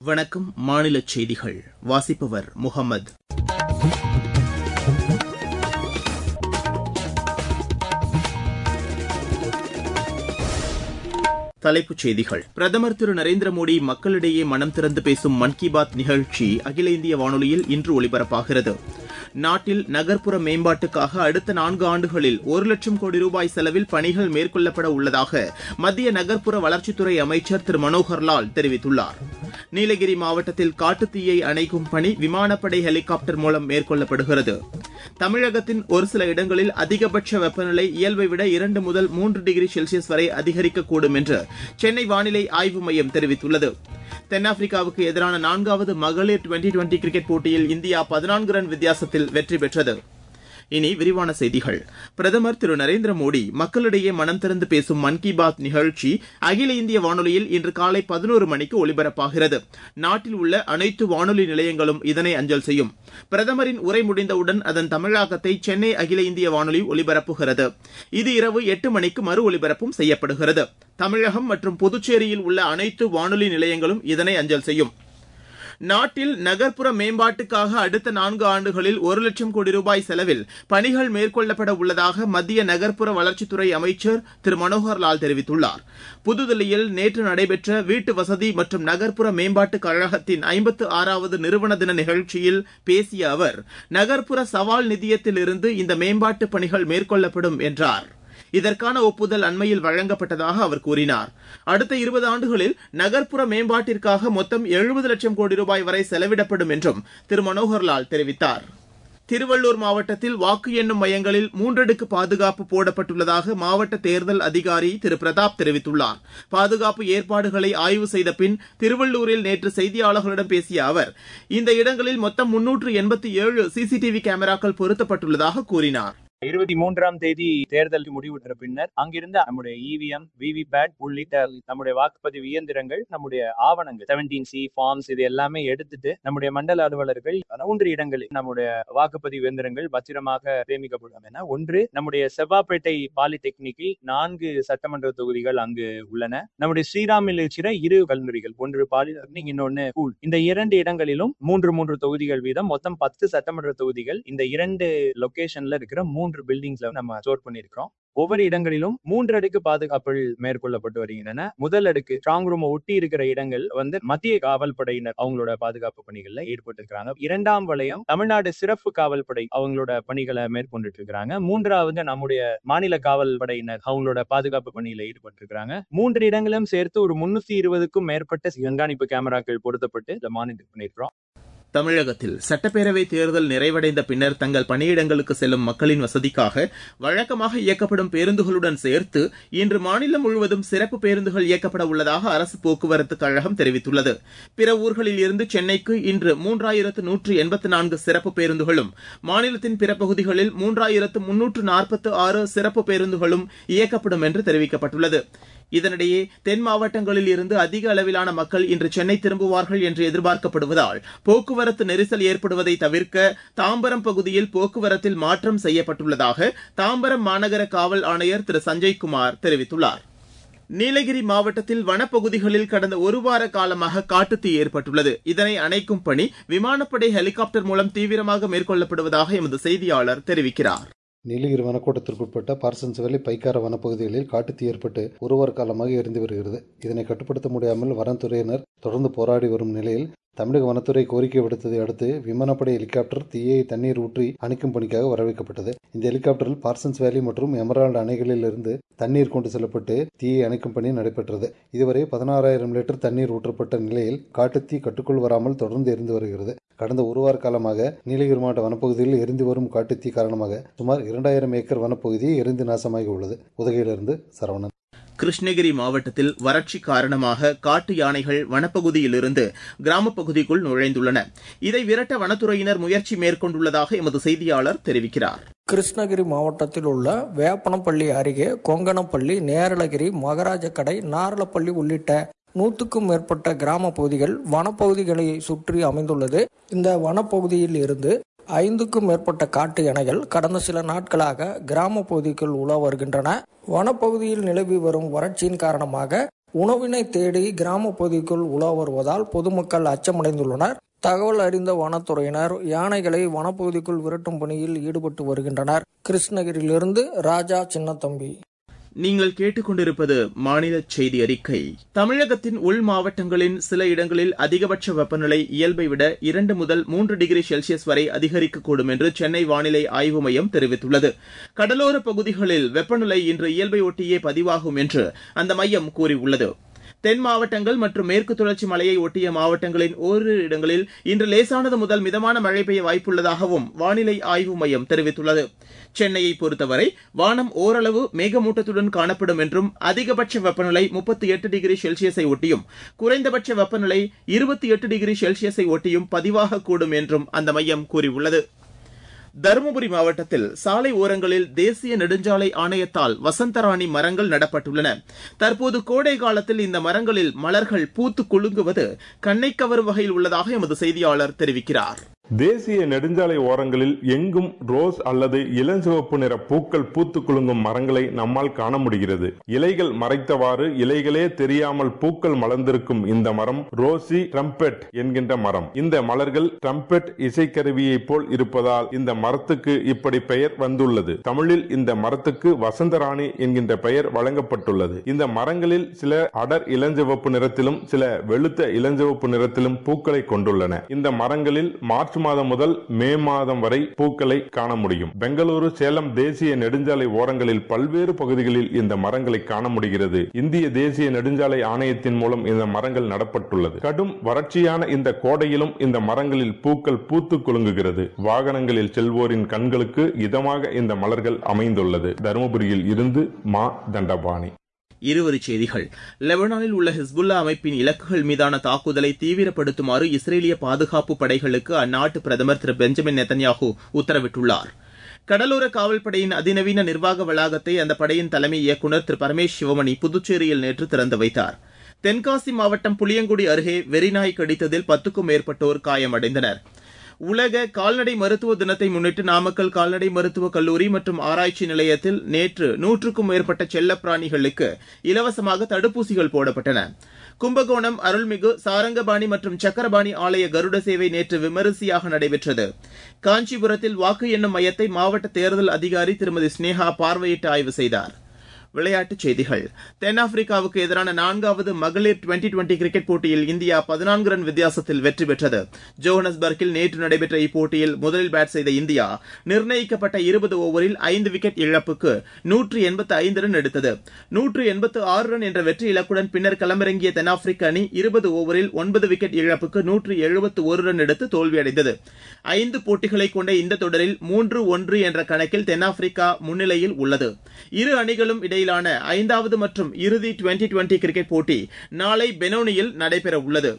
வணக்கம் மாநில செய்திகள் வாசிப்பவர் முகமது தலைப்புச் செய்திகள் பிரதமர் திரு நரேந்திர மோடி மக்களிடையே மனம் திறந்து பேசும் மன் கி பாத் நிகழ்ச்சி அகில இந்திய வானொலியில் இன்று ஒலிபரப்பாகிறது நாட்டில் நகர்ப்புற மேம்பாட்டுக்காக அடுத்த நான்கு ஆண்டுகளில் ஒரு லட்சம் கோடி ரூபாய் செலவில் பணிகள் மேற்கொள்ளப்பட உள்ளதாக மத்திய நகர்ப்புற வளர்ச்சித்துறை அமைச்சர் திரு மனோகர்லால் தெரிவித்துள்ளார் நீலகிரி மாவட்டத்தில் காட்டுத்தீயை அணைக்கும் பணி விமானப்படை ஹெலிகாப்டர் மூலம் மேற்கொள்ளப்படுகிறது தமிழகத்தின் ஒரு சில இடங்களில் அதிகபட்ச வெப்பநிலை இயல்பை விட இரண்டு முதல் மூன்று டிகிரி செல்சியஸ் வரை அதிகரிக்கக்கூடும் என்று சென்னை வானிலை ஆய்வு மையம் தெரிவித்துள்ளது தென்னாப்பிரிக்காவுக்கு எதிரான நான்காவது மகளிர் டுவெண்டி டுவெண்டி கிரிக்கெட் போட்டியில் இந்தியா பதினான்கு ரன் வித்தியாசத்தில் வெற்றி பெற்றது இனி விரிவான செய்திகள் பிரதமர் திரு நரேந்திர மோடி மக்களிடையே மனம் திறந்து பேசும் மன் கி பாத் நிகழ்ச்சி அகில இந்திய வானொலியில் இன்று காலை பதினோரு மணிக்கு ஒலிபரப்பாகிறது நாட்டில் உள்ள அனைத்து வானொலி நிலையங்களும் இதனை அஞ்சல் செய்யும் பிரதமரின் உரை முடிந்தவுடன் அதன் தமிழாக்கத்தை சென்னை அகில இந்திய வானொலி ஒலிபரப்புகிறது இது இரவு எட்டு மணிக்கு மறு ஒலிபரப்பும் செய்யப்படுகிறது தமிழகம் மற்றும் புதுச்சேரியில் உள்ள அனைத்து வானொலி நிலையங்களும் இதனை அஞ்சல் செய்யும் நாட்டில் நகர்ப்புற மேம்பாட்டுக்காக அடுத்த நான்கு ஆண்டுகளில் ஒரு லட்சம் கோடி ரூபாய் செலவில் பணிகள் மேற்கொள்ளப்பட உள்ளதாக மத்திய நகர்ப்புற வளர்ச்சித்துறை அமைச்சர் திரு மனோகர்லால் தெரிவித்துள்ளார் புதுதில்லியில் நேற்று நடைபெற்ற வீட்டு வசதி மற்றும் நகர்ப்புற மேம்பாட்டுக் கழகத்தின் ஐம்பத்து ஆறாவது நிறுவன தின நிகழ்ச்சியில் பேசிய அவர் நகர்ப்புற சவால் நிதியத்திலிருந்து இந்த மேம்பாட்டு பணிகள் மேற்கொள்ளப்படும் என்றார் இதற்கான ஒப்புதல் அண்மையில் வழங்கப்பட்டதாக அவர் கூறினார் அடுத்த இருபது ஆண்டுகளில் நகர்ப்புற மேம்பாட்டிற்காக மொத்தம் எழுபது லட்சம் கோடி ரூபாய் வரை செலவிடப்படும் என்றும் திரு மனோகர்லால் தெரிவித்தார் திருவள்ளூர் மாவட்டத்தில் வாக்கு எண்ணும் மையங்களில் மூன்றடுக்கு பாதுகாப்பு போடப்பட்டுள்ளதாக மாவட்ட தேர்தல் அதிகாரி திரு பிரதாப் தெரிவித்துள்ளார் பாதுகாப்பு ஏற்பாடுகளை ஆய்வு செய்த பின் திருவள்ளூரில் நேற்று செய்தியாளர்களிடம் பேசிய அவர் இந்த இடங்களில் மொத்தம் முன்னூற்று எண்பத்தி ஏழு சிசிடிவி கேமராக்கள் பொருத்தப்பட்டுள்ளதாக கூறினார் இருபத்தி மூன்றாம் தேதி தேர்தல் முடிவுற்ற பின்னர் அங்கிருந்த நம்முடைய இவிஎம் விவி பேட் உள்ளிட்ட நம்முடைய வாக்குப்பதிவு இயந்திரங்கள் நம்முடைய ஆவணங்கள் செவன்டீன் சி ஃபார்ம்ஸ் இது எல்லாமே எடுத்துட்டு நம்முடைய மண்டல அலுவலர்கள் மூன்று இடங்களில் நம்முடைய வாக்குப்பதிவு இயந்திரங்கள் பத்திரமாக சேமிக்கப்படும் என ஒன்று நம்முடைய செவ்வாப்பேட்டை பாலிடெக்னிக்கில் நான்கு சட்டமன்ற தொகுதிகள் அங்கு உள்ளன நம்முடைய ஸ்ரீராமில் இருக்கிற இரு கல்லூரிகள் ஒன்று பாலிடெக்னிக் இன்னொன்னு ஸ்கூல் இந்த இரண்டு இடங்களிலும் மூன்று மூன்று தொகுதிகள் வீதம் மொத்தம் பத்து சட்டமன்ற தொகுதிகள் இந்த இரண்டு லொகேஷன்ல இருக்கிற மூன்று மூன்று பில்டிங்ஸ்ல நம்ம ஸ்டோர் பண்ணிருக்கிறோம் ஒவ்வொரு இடங்களிலும் மூன்று அடுக்கு பாதுகாப்புகள் மேற்கொள்ளப்பட்டு வருகின்றன முதல் அடுக்கு ஸ்ட்ராங் ரூம் ஒட்டி இருக்கிற இடங்கள் வந்து மத்திய காவல் படையினர் அவங்களோட பாதுகாப்பு பணிகள்ல ஈடுபட்டு இருக்கிறாங்க இரண்டாம் வளையம் தமிழ்நாடு சிறப்பு காவல் படை அவங்களோட பணிகளை மேற்கொண்டுட்டு இருக்கிறாங்க மூன்றாவது நம்முடைய மாநில காவல் படையினர் அவங்களோட பாதுகாப்பு பணியில ஈடுபட்டு இருக்கிறாங்க மூன்று இடங்களும் சேர்த்து ஒரு முன்னூத்தி இருபதுக்கும் மேற்பட்ட கண்காணிப்பு கேமராக்கள் பொருத்தப்பட்டு இதை மானிட்டர் பண்ணிருக்கிறோம் தமிழகத்தில் சட்டப்பேரவை தேர்தல் நிறைவடைந்த பின்னர் தங்கள் பணியிடங்களுக்கு செல்லும் மக்களின் வசதிக்காக வழக்கமாக இயக்கப்படும் பேருந்துகளுடன் சேர்த்து இன்று மாநிலம் முழுவதும் சிறப்பு பேருந்துகள் இயக்கப்பட உள்ளதாக அரசு போக்குவரத்து கழகம் தெரிவித்துள்ளது பிற ஊர்களில் இருந்து சென்னைக்கு இன்று மூன்றாயிரத்து நூற்று எண்பத்து நான்கு சிறப்பு பேருந்துகளும் மாநிலத்தின் பிற பகுதிகளில் மூன்றாயிரத்து முன்னூற்று நாற்பத்து ஆறு சிறப்பு பேருந்துகளும் இயக்கப்படும் என்று தெரிவிக்கப்பட்டுள்ளது இதனிடையே தென் மாவட்டங்களில் இருந்து அதிக அளவிலான மக்கள் இன்று சென்னை திரும்புவார்கள் என்று எதிர்பார்க்கப்படுவதால் போக்குவரத்து நெரிசல் ஏற்படுவதை தவிர்க்க தாம்பரம் பகுதியில் போக்குவரத்தில் மாற்றம் செய்யப்பட்டுள்ளதாக தாம்பரம் மாநகர காவல் ஆணையர் திரு சஞ்சய்குமார் தெரிவித்துள்ளார் நீலகிரி மாவட்டத்தில் வனப்பகுதிகளில் கடந்த ஒரு வார காலமாக காட்டுத்தீ ஏற்பட்டுள்ளது இதனை அணைக்கும் பணி விமானப்படை ஹெலிகாப்டர் மூலம் தீவிரமாக மேற்கொள்ளப்படுவதாக எமது செய்தியாளர் தெரிவிக்கிறார் நீலகிரி வனக்கோட்டத்திற்குட்பட்ட பார்சன்ஸ் வேலி பைக்கார வனப்பகுதிகளில் காட்டுத்தீ ஏற்பட்டு ஒரு வார காலமாக எரிந்து வருகிறது இதனை கட்டுப்படுத்த முடியாமல் வனத்துறையினர் தொடர்ந்து போராடி வரும் நிலையில் தமிழக வனத்துறை கோரிக்கை விடுத்ததை அடுத்து விமானப்படை ஹெலிகாப்டர் தீயை தண்ணீர் ஊற்றி அணைக்கும் பணிக்காக வரவேற்கப்பட்டது இந்த ஹெலிகாப்டரில் பார்சன்ஸ் வேலி மற்றும் எமரால்டு அணைகளில் இருந்து தண்ணீர் கொண்டு செல்லப்பட்டு தீயை அணைக்கும் பணி நடைபெற்றது இதுவரை பதினாறாயிரம் லிட்டர் தண்ணீர் ஊற்றப்பட்ட நிலையில் காட்டுத்தீ கட்டுக்குள் வராமல் தொடர்ந்து எரிந்து வருகிறது கடந்த ஒரு வார காலமாக நீலகிரி மாவட்ட வனப்பகுதியில் எரிந்து வரும் காட்டுத்தீ காரணமாக சுமார் இரண்டாயிரம் ஏக்கர் வனப்பகுதி எரிந்து நாசமாகி உள்ளது உதகையிலிருந்து சரவணன் கிருஷ்ணகிரி மாவட்டத்தில் வறட்சி காரணமாக காட்டு யானைகள் வனப்பகுதியிலிருந்து கிராமப்பகுதிக்குள் நுழைந்துள்ளன இதை விரட்ட வனத்துறையினர் முயற்சி மேற்கொண்டுள்ளதாக எமது செய்தியாளர் தெரிவிக்கிறார் கிருஷ்ணகிரி மாவட்டத்தில் உள்ள வேப்பனப்பள்ளி அருகே கொங்கணப்பள்ளி நேரலகிரி மகராஜக்கடை நாரலப்பள்ளி உள்ளிட்ட நூற்றுக்கும் மேற்பட்ட கிராம பகுதிகள் வனப்பகுதிகளை சுற்றி அமைந்துள்ளது இந்த வனப்பகுதியில் இருந்து ஐந்துக்கும் மேற்பட்ட காட்டு யானைகள் கடந்த சில நாட்களாக கிராம பகுதிக்குள் உலா வருகின்றன வனப்பகுதியில் நிலவி வரும் வறட்சியின் காரணமாக உணவினை தேடி கிராம பகுதிக்குள் உலா வருவதால் பொதுமக்கள் அச்சமடைந்துள்ளனர் தகவல் அறிந்த வனத்துறையினர் யானைகளை வனப்பகுதிக்குள் விரட்டும் பணியில் ஈடுபட்டு வருகின்றனர் கிருஷ்ணகிரியிலிருந்து ராஜா சின்னத்தம்பி நீங்கள் கேட்டுக்கொண்டிருப்பது மாநில செய்தி அறிக்கை தமிழகத்தின் உள் மாவட்டங்களின் சில இடங்களில் அதிகபட்ச வெப்பநிலை இயல்பை விட இரண்டு முதல் மூன்று டிகிரி செல்சியஸ் வரை அதிகரிக்கக்கூடும் என்று சென்னை வானிலை ஆய்வு மையம் தெரிவித்துள்ளது கடலோர பகுதிகளில் வெப்பநிலை இன்று இயல்பை ஒட்டியே பதிவாகும் என்று அந்த மையம் கூறியுள்ளது தென் மாவட்டங்கள் மற்றும் மேற்கு தொடர்ச்சி மலையை ஒட்டிய மாவட்டங்களின் ஓரிரு இடங்களில் இன்று லேசானது முதல் மிதமான மழை பெய்ய வாய்ப்புள்ளதாகவும் வானிலை ஆய்வு மையம் தெரிவித்துள்ளது சென்னையை பொறுத்தவரை வானம் ஓரளவு மேகமூட்டத்துடன் காணப்படும் என்றும் அதிகபட்ச வெப்பநிலை முப்பத்தி எட்டு டிகிரி செல்சியஸை ஒட்டியும் குறைந்தபட்ச வெப்பநிலை இருபத்தி எட்டு டிகிரி செல்சியஸை ஒட்டியும் பதிவாகக்கூடும் என்றும் அந்த மையம் கூறியுள்ளது தருமபுரி மாவட்டத்தில் சாலை ஓரங்களில் தேசிய நெடுஞ்சாலை ஆணையத்தால் வசந்தராணி மரங்கள் நடப்பட்டுள்ளன தற்போது கோடை காலத்தில் இந்த மரங்களில் மலர்கள் பூத்து குலுங்குவது கண்ணை கவரும் வகையில் உள்ளதாக எமது செய்தியாளர் தெரிவிக்கிறார் தேசிய நெடுஞ்சாலை ஓரங்களில் எங்கும் ரோஸ் அல்லது இளஞ்சிவப்பு நிற பூக்கள் பூத்து குலுங்கும் மரங்களை நம்மால் காண முடிகிறது இலைகள் மறைத்தவாறு இலைகளே தெரியாமல் பூக்கள் மலர்ந்திருக்கும் இந்த மரம் ரோசி ட்ரம்பெட் என்கின்ற மரம் இந்த மலர்கள் ட்ரம்பெட் இசைக்கருவியைப் போல் இருப்பதால் இந்த மரத்துக்கு இப்படி பெயர் வந்துள்ளது தமிழில் இந்த மரத்துக்கு வசந்தராணி என்கின்ற பெயர் வழங்கப்பட்டுள்ளது இந்த மரங்களில் சில அடர் இளஞ்சிவப்பு நிறத்திலும் சில வெளுத்த இளஞ்சிவப்பு நிறத்திலும் பூக்களை கொண்டுள்ளன இந்த மரங்களில் மார்ச் மாதம் முதல் மே மாதம் வரை பூக்களை காண முடியும் பெங்களூரு சேலம் தேசிய நெடுஞ்சாலை ஓரங்களில் பல்வேறு பகுதிகளில் இந்த மரங்களை காண முடிகிறது இந்திய தேசிய நெடுஞ்சாலை ஆணையத்தின் மூலம் இந்த மரங்கள் நடப்பட்டுள்ளது கடும் வறட்சியான இந்த கோடையிலும் இந்த மரங்களில் பூக்கள் பூத்து குலுங்குகிறது வாகனங்களில் செல்வோரின் கண்களுக்கு இதமாக இந்த மலர்கள் அமைந்துள்ளது தருமபுரியில் இருந்து மா தண்டபாணி இருவரிச் செய்திகள் லெபனானில் உள்ள ஹிஸ்புல்லா அமைப்பின் இலக்குகள் மீதான தாக்குதலை தீவிரப்படுத்துமாறு இஸ்ரேலிய பாதுகாப்பு படைகளுக்கு அந்நாட்டு பிரதமர் திரு பெஞ்சமின் நெத்தன்யாஹூ உத்தரவிட்டுள்ளார் கடலோர காவல்படையின் அதிநவீன நிர்வாக வளாகத்தை அந்த படையின் தலைமை இயக்குநர் திரு பரமேஷ் சிவமணி புதுச்சேரியில் நேற்று திறந்து வைத்தார் தென்காசி மாவட்டம் புளியங்குடி அருகே வெறிநாய் கடித்ததில் பத்துக்கும் மேற்பட்டோர் காயமடைந்தனர் உலக கால்நடை மருத்துவ தினத்தை முன்னிட்டு நாமக்கல் கால்நடை மருத்துவக் கல்லூரி மற்றும் ஆராய்ச்சி நிலையத்தில் நேற்று நூற்றுக்கும் மேற்பட்ட செல்லப்பிராணிகளுக்கு இலவசமாக தடுப்பூசிகள் போடப்பட்டன கும்பகோணம் அருள்மிகு சாரங்கபாணி மற்றும் சக்கரபாணி ஆலய கருட சேவை நேற்று விமரிசையாக நடைபெற்றது காஞ்சிபுரத்தில் வாக்கு எண்ணும் மையத்தை மாவட்ட தேர்தல் அதிகாரி திருமதி ஸ்னேகா பார்வையிட்டு ஆய்வு செய்தார் விளையாட்டுச் செய்திகள் தென்னாப்பிரிக்காவுக்கு எதிரான நான்காவது மகளிர் டுவெண்டி டுவெண்டி கிரிக்கெட் போட்டியில் இந்தியா பதினான்கு ரன் வித்தியாசத்தில் வெற்றி பெற்றது ஜோஹனஸ்பர்கில் நேற்று நடைபெற்ற இப்போட்டியில் முதலில் பேட் செய்த இந்தியா நிர்ணயிக்கப்பட்ட இருபது ஓவரில் ஐந்து விக்கெட் இழப்புக்கு நூற்று எண்பத்து ஐந்து ரன் எடுத்தது நூற்று எண்பத்து ஆறு ரன் என்ற வெற்றி இலக்குடன் பின்னர் களமிறங்கிய தென்னாப்பிரிக்க அணி இருபது ஓவரில் ஒன்பது விக்கெட் இழப்புக்கு நூற்று எழுபத்து ஒரு ரன் எடுத்து தோல்வியடைந்தது ஐந்து போட்டிகளை கொண்ட இந்த தொடரில் மூன்று ஒன்று என்ற கணக்கில் தென்னாப்பிரிக்கா முன்னிலையில் உள்ளது இரு அணிகளும் இடையிலான ஐந்தாவது மற்றும் இறுதி டுவெண்டி டுவெண்டி கிரிக்கெட் போட்டி நாளை பெனோனியில் நடைபெற உள்ளது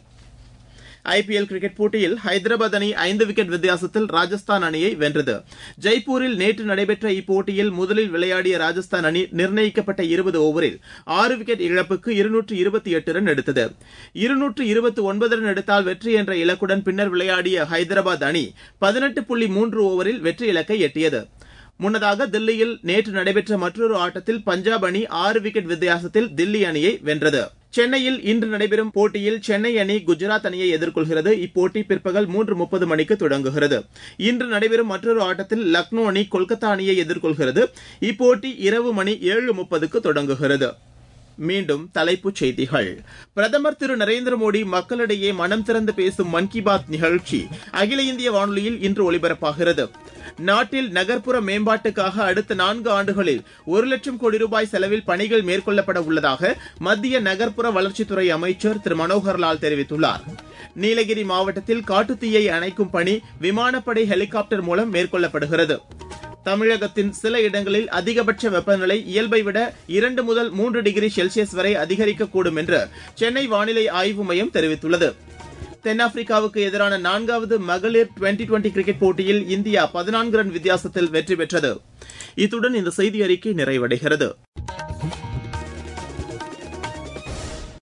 ஐபிஎல் கிரிக்கெட் போட்டியில் ஹைதராபாத் அணி ஐந்து விக்கெட் வித்தியாசத்தில் ராஜஸ்தான் அணியை வென்றது ஜெய்ப்பூரில் நேற்று நடைபெற்ற இப்போட்டியில் முதலில் விளையாடிய ராஜஸ்தான் அணி நிர்ணயிக்கப்பட்ட இருபது ஓவரில் ஆறு விக்கெட் இழப்புக்கு இருநூற்று இருபத்தி எட்டு ரன் எடுத்தது இருநூற்று இருபத்தி ஒன்பது ரன் எடுத்தால் வெற்றி என்ற இலக்குடன் பின்னர் விளையாடிய ஹைதராபாத் அணி பதினெட்டு புள்ளி மூன்று ஓவரில் வெற்றி இலக்கை எட்டியது முன்னதாக தில்லியில் நேற்று நடைபெற்ற மற்றொரு ஆட்டத்தில் பஞ்சாப் அணி ஆறு விக்கெட் வித்தியாசத்தில் தில்லி அணியை வென்றது சென்னையில் இன்று நடைபெறும் போட்டியில் சென்னை அணி குஜராத் அணியை எதிர்கொள்கிறது இப்போட்டி பிற்பகல் மூன்று முப்பது மணிக்கு தொடங்குகிறது இன்று நடைபெறும் மற்றொரு ஆட்டத்தில் லக்னோ அணி கொல்கத்தா அணியை எதிர்கொள்கிறது இப்போட்டி இரவு மணி ஏழு முப்பதுக்கு தொடங்குகிறது மீண்டும் தலைப்புச் செய்திகள் பிரதமர் திரு நரேந்திர மோடி மக்களிடையே மனம் திறந்து பேசும் மன் கி பாத் நிகழ்ச்சி அகில இந்திய வானொலியில் இன்று ஒலிபரப்பாகிறது நாட்டில் நகர்ப்புற மேம்பாட்டுக்காக அடுத்த நான்கு ஆண்டுகளில் ஒரு லட்சம் கோடி ரூபாய் செலவில் பணிகள் மேற்கொள்ளப்பட உள்ளதாக மத்திய நகர்ப்புற வளர்ச்சித்துறை அமைச்சர் திரு மனோகர்லால் தெரிவித்துள்ளார் நீலகிரி மாவட்டத்தில் காட்டுத்தீயை அணைக்கும் பணி விமானப்படை ஹெலிகாப்டர் மூலம் மேற்கொள்ளப்படுகிறது தமிழகத்தின் சில இடங்களில் அதிகபட்ச வெப்பநிலை இயல்பை விட இரண்டு முதல் மூன்று டிகிரி செல்சியஸ் வரை அதிகரிக்கக்கூடும் என்று சென்னை வானிலை ஆய்வு மையம் தெரிவித்துள்ளது தென்னாப்பிரிக்காவுக்கு எதிரான நான்காவது மகளிர் டுவெண்டி டுவெண்டி கிரிக்கெட் போட்டியில் இந்தியா பதினான்கு ரன் வித்தியாசத்தில் வெற்றி பெற்றது இத்துடன் இந்த செய்தி அறிக்கை நிறைவடைகிறது